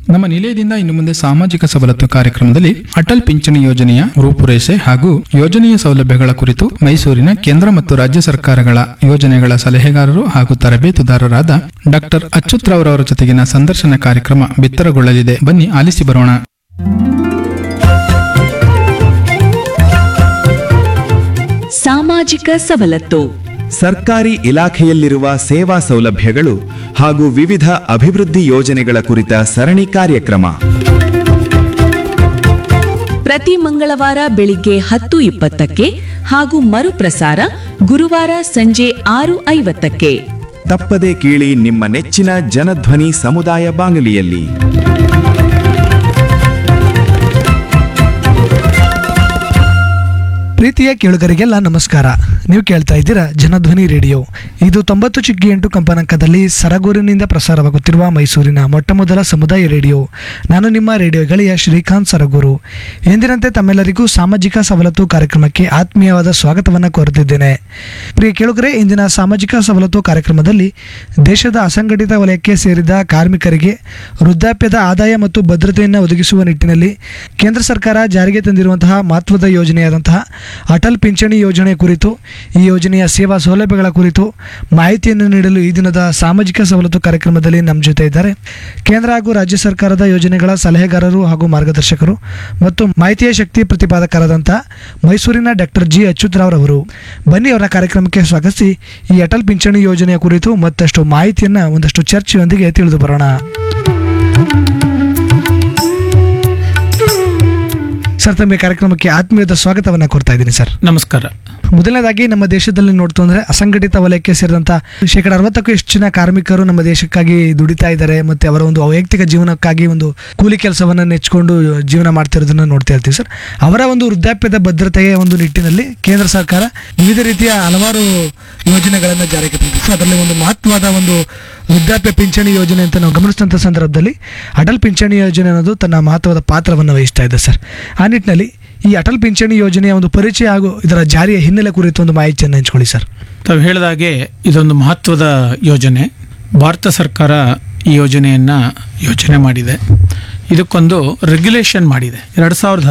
ನಮ್ಮ ನಿಲಯದಿಂದ ಇನ್ನು ಮುಂದೆ ಸಾಮಾಜಿಕ ಸವಲತ್ತು ಕಾರ್ಯಕ್ರಮದಲ್ಲಿ ಅಟಲ್ ಪಿಂಚಣಿ ಯೋಜನೆಯ ರೂಪುರೇಷೆ ಹಾಗೂ ಯೋಜನೆಯ ಸೌಲಭ್ಯಗಳ ಕುರಿತು ಮೈಸೂರಿನ ಕೇಂದ್ರ ಮತ್ತು ರಾಜ್ಯ ಸರ್ಕಾರಗಳ ಯೋಜನೆಗಳ ಸಲಹೆಗಾರರು ಹಾಗೂ ತರಬೇತುದಾರರಾದ ಡಾಕ್ಟರ್ ಅಚ್ಯುತ್ರವರವರ ಜೊತೆಗಿನ ಸಂದರ್ಶನ ಕಾರ್ಯಕ್ರಮ ಬಿತ್ತರಗೊಳ್ಳಲಿದೆ ಬನ್ನಿ ಆಲಿಸಿ ಬರೋಣ ಸಾಮಾಜಿಕ ಸವಲತ್ತು ಸರ್ಕಾರಿ ಇಲಾಖೆಯಲ್ಲಿರುವ ಸೇವಾ ಸೌಲಭ್ಯಗಳು ಹಾಗೂ ವಿವಿಧ ಅಭಿವೃದ್ಧಿ ಯೋಜನೆಗಳ ಕುರಿತ ಸರಣಿ ಕಾರ್ಯಕ್ರಮ ಪ್ರತಿ ಮಂಗಳವಾರ ಬೆಳಿಗ್ಗೆ ಹತ್ತು ಇಪ್ಪತ್ತಕ್ಕೆ ಹಾಗೂ ಮರುಪ್ರಸಾರ ಗುರುವಾರ ಸಂಜೆ ಆರು ಐವತ್ತಕ್ಕೆ ತಪ್ಪದೆ ಕೇಳಿ ನಿಮ್ಮ ನೆಚ್ಚಿನ ಜನಧ್ವನಿ ಸಮುದಾಯ ಬಾನುಲಿಯಲ್ಲಿ ಪ್ರೀತಿಯ ಕೇಳುಗರಿಗೆಲ್ಲ ನಮಸ್ಕಾರ ನೀವು ಕೇಳ್ತಾ ಇದ್ದೀರಾ ಜನಧ್ವನಿ ರೇಡಿಯೋ ಇದು ತೊಂಬತ್ತು ಚಿಕ್ಕಿ ಎಂಟು ಕಂಪನಾಂಕದಲ್ಲಿ ಸರಗೂರಿನಿಂದ ಪ್ರಸಾರವಾಗುತ್ತಿರುವ ಮೈಸೂರಿನ ಮೊಟ್ಟ ಮೊದಲ ಸಮುದಾಯ ರೇಡಿಯೋ ನಾನು ನಿಮ್ಮ ರೇಡಿಯೋ ಗೆಳೆಯ ಶ್ರೀಕಾಂತ್ ಸರಗೂರು ಎಂದಿನಂತೆ ತಮ್ಮೆಲ್ಲರಿಗೂ ಸಾಮಾಜಿಕ ಸವಲತ್ತು ಕಾರ್ಯಕ್ರಮಕ್ಕೆ ಆತ್ಮೀಯವಾದ ಸ್ವಾಗತವನ್ನು ಕೋರುತ್ತಿದ್ದೇನೆ ಪ್ರಿಯ ಕೇಳುಗರೆ ಇಂದಿನ ಸಾಮಾಜಿಕ ಸವಲತ್ತು ಕಾರ್ಯಕ್ರಮದಲ್ಲಿ ದೇಶದ ಅಸಂಘಟಿತ ವಲಯಕ್ಕೆ ಸೇರಿದ ಕಾರ್ಮಿಕರಿಗೆ ವೃದ್ಧಾಪ್ಯದ ಆದಾಯ ಮತ್ತು ಭದ್ರತೆಯನ್ನು ಒದಗಿಸುವ ನಿಟ್ಟಿನಲ್ಲಿ ಕೇಂದ್ರ ಸರ್ಕಾರ ಜಾರಿಗೆ ತಂದಿರುವಂತಹ ಮಹತ್ವದ ಯೋಜನೆಯಾದಂತಹ ಅಟಲ್ ಪಿಂಚಣಿ ಯೋಜನೆ ಕುರಿತು ಈ ಯೋಜನೆಯ ಸೇವಾ ಸೌಲಭ್ಯಗಳ ಕುರಿತು ಮಾಹಿತಿಯನ್ನು ನೀಡಲು ಈ ದಿನದ ಸಾಮಾಜಿಕ ಸವಲತ್ತು ಕಾರ್ಯಕ್ರಮದಲ್ಲಿ ನಮ್ಮ ಜೊತೆ ಇದ್ದಾರೆ ಕೇಂದ್ರ ಹಾಗೂ ರಾಜ್ಯ ಸರ್ಕಾರದ ಯೋಜನೆಗಳ ಸಲಹೆಗಾರರು ಹಾಗೂ ಮಾರ್ಗದರ್ಶಕರು ಮತ್ತು ಮಾಹಿತಿಯ ಶಕ್ತಿ ಪ್ರತಿಪಾದಕರಾದಂತಹ ಮೈಸೂರಿನ ಡಾಕ್ಟರ್ ಜಿ ಅಚ್ಯುತರಾವ್ರವರು ಬನ್ನಿ ಅವರ ಕಾರ್ಯಕ್ರಮಕ್ಕೆ ಸ್ವಾಗತಿಸಿ ಈ ಅಟಲ್ ಪಿಂಚಣಿ ಯೋಜನೆಯ ಕುರಿತು ಮತ್ತಷ್ಟು ಮಾಹಿತಿಯನ್ನು ಒಂದಷ್ಟು ಚರ್ಚೆಯೊಂದಿಗೆ ತಿಳಿದು ಬರೋಣ ಸರ್ ತಮಗೆ ಕಾರ್ಯಕ್ರಮಕ್ಕೆ ಆತ್ಮೀಯದ ಸ್ವಾಗತವನ್ನ ಕೊಡ್ತಾ ಇದ್ದೀನಿ ಸರ್ ನಮಸ್ಕಾರ ಮೊದಲನೇದಾಗಿ ನಮ್ಮ ದೇಶದಲ್ಲಿ ನೋಡ್ತು ಅಂದ್ರೆ ಅಸಂಘಟಿತ ವಲಯಕ್ಕೆ ಸೇರಿದಂತ ಶೇಕಡ ಅರವತ್ತಕ್ಕೂ ಹೆಚ್ಚು ಜನ ಕಾರ್ಮಿಕರು ನಮ್ಮ ದೇಶಕ್ಕಾಗಿ ದುಡಿತಾ ಇದ್ದಾರೆ ಮತ್ತೆ ಅವರ ಒಂದು ವೈಯಕ್ತಿಕ ಜೀವನಕ್ಕಾಗಿ ಒಂದು ಕೂಲಿ ಕೆಲಸವನ್ನ ನೆಚ್ಕೊಂಡು ಜೀವನ ಮಾಡ್ತಿರೋದನ್ನ ನೋಡ್ತಾ ಇರ್ತೀವಿ ಸರ್ ಅವರ ಒಂದು ವೃದ್ಧಾಪ್ಯದ ಭದ್ರತೆಯ ಒಂದು ನಿಟ್ಟಿನಲ್ಲಿ ಕೇಂದ್ರ ಸರ್ಕಾರ ವಿವಿಧ ರೀತಿಯ ಹಲವಾರು ಯೋಜನೆಗಳನ್ನ ಜಾರಿಗೆ ತಂದಿದೆ ಸೊ ಅದರಲ್ಲಿ ಒಂದು ಮಹತ್ವದ ಒಂದು ವೃದ್ಧಾಪ್ಯ ಪಿಂಚಣಿ ಯೋಜನೆ ಅಂತ ನಾವು ಗಮನಿಸಿದಂಥ ಸಂದರ್ಭದಲ್ಲಿ ಅಟಲ್ ಪಿಂಚಣಿ ಯೋಜನೆ ಅನ್ನೋದು ತನ್ನ ಮಹತ್ವದ ಪಾತ್ರವನ್ನು ವಹಿಸ್ತಾ ಇದೆ ಸರ್ ಆ ನಿಟ್ಟಿನಲ್ಲಿ ಈ ಅಟಲ್ ಪಿಂಚಣಿ ಯೋಜನೆಯ ಒಂದು ಪರಿಚಯ ಹಾಗೂ ಇದರ ಜಾರಿಯ ಹಿನ್ನೆಲೆ ಕುರಿತು ಒಂದು ಮಾಹಿತಿಯನ್ನು ಹಂಚ್ಕೊಳ್ಳಿ ಸರ್ ತಾವು ಹೇಳಿದಾಗೆ ಇದೊಂದು ಮಹತ್ವದ ಯೋಜನೆ ಭಾರತ ಸರ್ಕಾರ ಈ ಯೋಜನೆಯನ್ನು ಯೋಜನೆ ಮಾಡಿದೆ ಇದಕ್ಕೊಂದು ರೆಗ್ಯುಲೇಷನ್ ಮಾಡಿದೆ ಎರಡು ಸಾವಿರದ